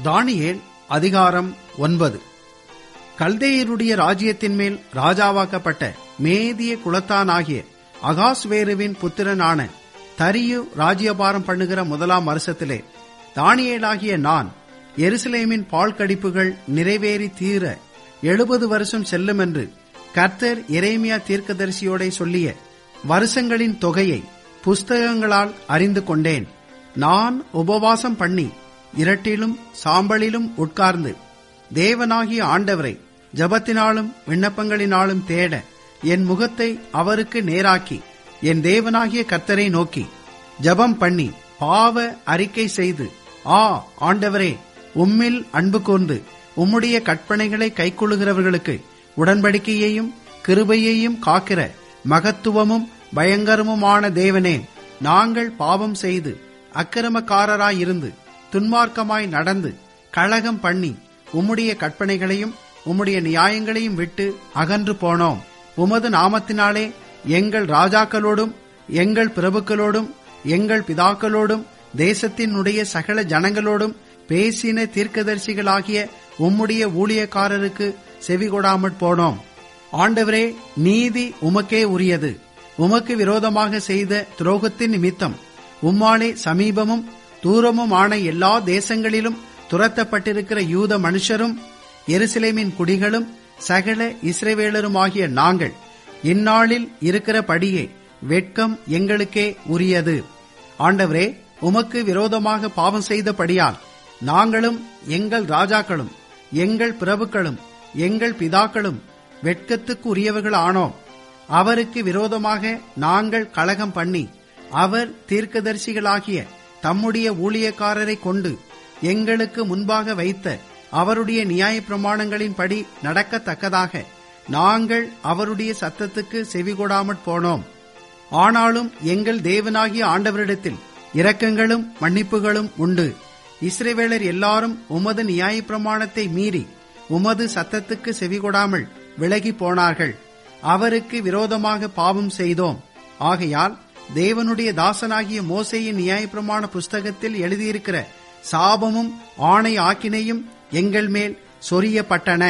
தானியேல் அதிகாரம் ஒன்பது கல்தேயருடைய ராஜ்யத்தின் மேல் ராஜாவாக்கப்பட்ட மேதிய குலத்தானாகிய அகாஸ்வேருவின் புத்திரனான தரியு ராஜ்யபாரம் பண்ணுகிற முதலாம் வருஷத்திலே தானியேலாகிய நான் எருசலேமின் பால் கடிப்புகள் நிறைவேறி தீர எழுபது வருஷம் செல்லும் என்று கர்த்தர் எரேமியா தீர்க்கதரிசியோட சொல்லிய வருஷங்களின் தொகையை புஸ்தகங்களால் அறிந்து கொண்டேன் நான் உபவாசம் பண்ணி இரட்டிலும் சாம்பலிலும் உட்கார்ந்து தேவனாகிய ஆண்டவரை ஜபத்தினாலும் விண்ணப்பங்களினாலும் தேட என் முகத்தை அவருக்கு நேராக்கி என் தேவனாகிய கர்த்தரை நோக்கி ஜபம் பண்ணி பாவ அறிக்கை செய்து ஆ ஆண்டவரே உம்மில் அன்பு கூர்ந்து உம்முடைய கற்பனைகளை கைக்கொள்ளுகிறவர்களுக்கு உடன்படிக்கையையும் கிருபையையும் காக்கிற மகத்துவமும் பயங்கரமுமான தேவனே நாங்கள் பாவம் செய்து அக்கிரமக்காரராயிருந்து துன்மார்க்கமாய் நடந்து கழகம் பண்ணி உம்முடைய கற்பனைகளையும் உம்முடைய நியாயங்களையும் விட்டு அகன்று போனோம் உமது நாமத்தினாலே எங்கள் ராஜாக்களோடும் எங்கள் பிரபுக்களோடும் எங்கள் பிதாக்களோடும் தேசத்தினுடைய சகல ஜனங்களோடும் பேசின தீர்க்கதரிசிகளாகிய உம்முடைய ஊழியக்காரருக்கு செவிகொடாமற் போனோம் ஆண்டவரே நீதி உமக்கே உரியது உமக்கு விரோதமாக செய்த துரோகத்தின் நிமித்தம் உம்மாலே சமீபமும் தூரமுமான எல்லா தேசங்களிலும் துரத்தப்பட்டிருக்கிற யூத மனுஷரும் எருசலேமின் குடிகளும் சகல இஸ்ரவேலருமாகிய நாங்கள் இந்நாளில் இருக்கிறபடியே வெட்கம் எங்களுக்கே உரியது ஆண்டவரே உமக்கு விரோதமாக பாவம் செய்தபடியால் நாங்களும் எங்கள் ராஜாக்களும் எங்கள் பிரபுக்களும் எங்கள் பிதாக்களும் வெட்கத்துக்கு உரியவர்கள் ஆனோம் அவருக்கு விரோதமாக நாங்கள் கலகம் பண்ணி அவர் தீர்க்கதரிசிகளாகிய தம்முடைய ஊழியக்காரரை கொண்டு எங்களுக்கு முன்பாக வைத்த அவருடைய நியாய பிரமாணங்களின்படி நடக்கத்தக்கதாக நாங்கள் அவருடைய சத்தத்துக்கு செவிகொடாமற் போனோம் ஆனாலும் எங்கள் தேவனாகிய ஆண்டவரிடத்தில் இரக்கங்களும் மன்னிப்புகளும் உண்டு இஸ்ரேவேலர் எல்லாரும் உமது நியாய பிரமாணத்தை மீறி உமது சத்தத்துக்கு செவிகொடாமல் விலகி போனார்கள் அவருக்கு விரோதமாக பாவம் செய்தோம் ஆகையால் தேவனுடைய தாசனாகிய மோசையின் நியாயப்பிரமாண புஸ்தகத்தில் எழுதியிருக்கிற சாபமும் ஆணை ஆக்கினையும் எங்கள் மேல் சொரியப்பட்டன